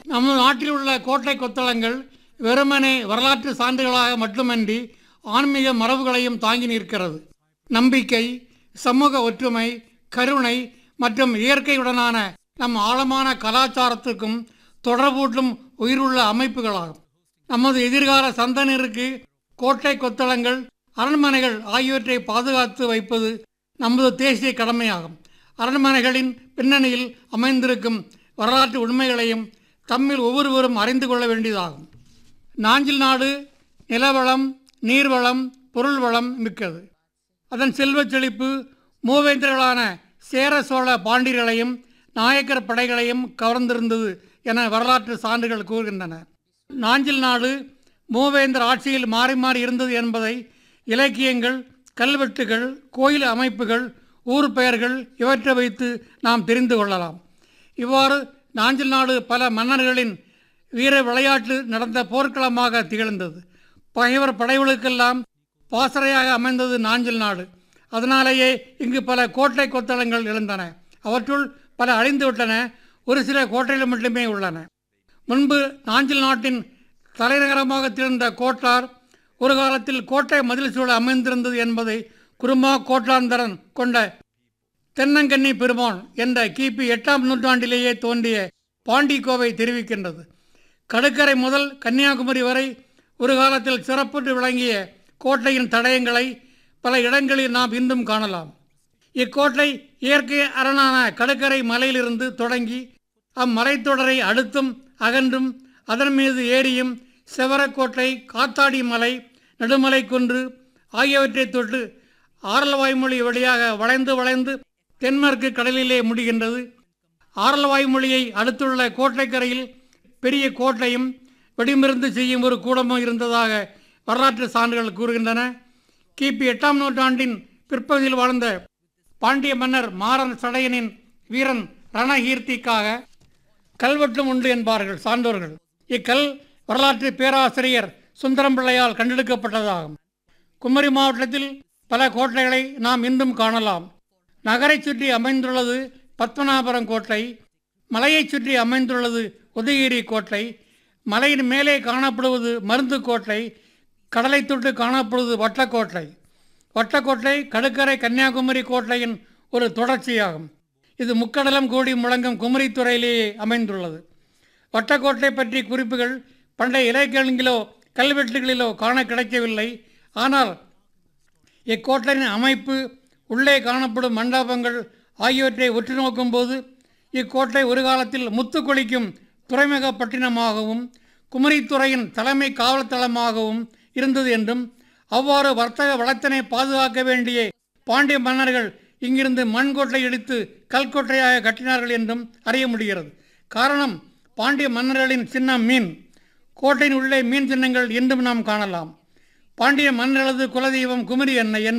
நமது நாட்டில் உள்ள கோட்டை கொத்தளங்கள் வெறுமனே வரலாற்று சான்றுகளாக மட்டுமன்றி ஆன்மீக மரபுகளையும் தாங்கி நிற்கிறது நம்பிக்கை சமூக ஒற்றுமை கருணை மற்றும் இயற்கையுடனான நம் ஆழமான கலாச்சாரத்துக்கும் தொடர்பூட்டும் உயிருள்ள அமைப்புகளாகும் நமது எதிர்கால சந்தனருக்கு கோட்டை கொத்தளங்கள் அரண்மனைகள் ஆகியவற்றை பாதுகாத்து வைப்பது நமது தேசிய கடமையாகும் அரண்மனைகளின் பின்னணியில் அமைந்திருக்கும் வரலாற்று உண்மைகளையும் தம்மில் ஒவ்வொருவரும் அறிந்து கொள்ள வேண்டியதாகும் நாஞ்சில் நாடு நிலவளம் நீர்வளம் பொருள் வளம் மிக்கது அதன் செல்வச் செழிப்பு மூவேந்தர்களான சேர சோழ பாண்டியர்களையும் நாயக்கர் படைகளையும் கவர்ந்திருந்தது என வரலாற்று சான்றுகள் கூறுகின்றன நாஞ்சில் நாடு மூவேந்தர் ஆட்சியில் மாறி மாறி இருந்தது என்பதை இலக்கியங்கள் கல்வெட்டுகள் கோயில் அமைப்புகள் ஊர் பெயர்கள் இவற்றை வைத்து நாம் தெரிந்து கொள்ளலாம் இவ்வாறு நாஞ்சில் நாடு பல மன்னர்களின் வீர விளையாட்டு நடந்த போர்க்களமாக திகழ்ந்தது பகைவர் படைகளுக்கெல்லாம் பாசறையாக அமைந்தது நாஞ்சில் நாடு அதனாலேயே இங்கு பல கோட்டை கொத்தளங்கள் எழுந்தன அவற்றுள் பல அழிந்துவிட்டன ஒரு சில கோட்டைகள் மட்டுமே உள்ளன முன்பு நாஞ்சில் நாட்டின் தலைநகரமாக திகழ்ந்த கோட்டார் ஒரு காலத்தில் கோட்டை மதில் சூழ அமைந்திருந்தது என்பதை குருமா கோட்டாந்தரன் கொண்ட தென்னங்கன்னி பெருமான் என்ற கிபி எட்டாம் நூற்றாண்டிலேயே தோன்றிய பாண்டி கோவை தெரிவிக்கின்றது கடற்கரை முதல் கன்னியாகுமரி வரை ஒரு காலத்தில் சிறப்புற்று விளங்கிய கோட்டையின் தடயங்களை பல இடங்களில் நாம் இன்றும் காணலாம் இக்கோட்டை இயற்கை அரணான கடற்கரை மலையிலிருந்து தொடங்கி அம்மலைத்தொடரை அடுத்தும் அகன்றும் அதன் மீது ஏரியும் செவரக்கோட்டை காத்தாடி மலை நடுமலை குன்று ஆகியவற்றை தொட்டு ஆரல்வாய்மொழி வழியாக வளைந்து வளைந்து தென்மேற்கு கடலிலே முடிகின்றது ஆரல்வாய்மொழியை அடுத்துள்ள கோட்டைக்கரையில் பெரிய கோட்டையும் வெடிமருந்து செய்யும் ஒரு கூடமும் இருந்ததாக வரலாற்று சான்றுகள் கூறுகின்றன கிபி எட்டாம் நூற்றாண்டின் பிற்பகுதியில் வாழ்ந்த பாண்டிய மன்னர் மாறன் சடையனின் வீரன் ரணகீர்த்திக்காக கல்வெட்டும் உண்டு என்பார்கள் சான்றோர்கள் இக்கல் வரலாற்று பேராசிரியர் சுந்தரம் பிள்ளையால் கண்டெடுக்கப்பட்டதாகும் குமரி மாவட்டத்தில் பல கோட்டைகளை நாம் இன்றும் காணலாம் நகரைச் சுற்றி அமைந்துள்ளது பத்மநாபுரம் கோட்டை மலையைச் சுற்றி அமைந்துள்ளது உதயகிரி கோட்டை மலையின் மேலே காணப்படுவது மருந்து கோட்டை கடலை தொட்டு காணப்படுவது வட்டக்கோட்டை வட்டக்கோட்டை கடுக்கரை கன்னியாகுமரி கோட்டையின் ஒரு தொடர்ச்சியாகும் இது முக்கடலம் கூடி முழங்கும் குமரித்துறையிலேயே அமைந்துள்ளது வட்டக்கோட்டை பற்றி குறிப்புகள் பண்டைய இலக்கியங்களிலோ கல்வெட்டுகளிலோ காண கிடைக்கவில்லை ஆனால் இக்கோட்டையின் அமைப்பு உள்ளே காணப்படும் மண்டபங்கள் ஆகியவற்றை உற்று நோக்கும்போது இக்கோட்டை ஒரு காலத்தில் முத்து கொளிக்கும் துறைமுகப்பட்டினமாகவும் குமரித்துறையின் தலைமை காவல் தளமாகவும் இருந்தது என்றும் அவ்வாறு வர்த்தக வளத்தினை பாதுகாக்க வேண்டிய பாண்டிய மன்னர்கள் இங்கிருந்து மண்கோட்டை இடித்து கல்கோட்டையாக கட்டினார்கள் என்றும் அறிய முடிகிறது காரணம் பாண்டிய மன்னர்களின் சின்னம் மீன் கோட்டையின் உள்ளே மீன் சின்னங்கள் இன்றும் நாம் காணலாம் பாண்டிய மன்னர்களது குலதெய்வம் குமரி அன்னை என்பது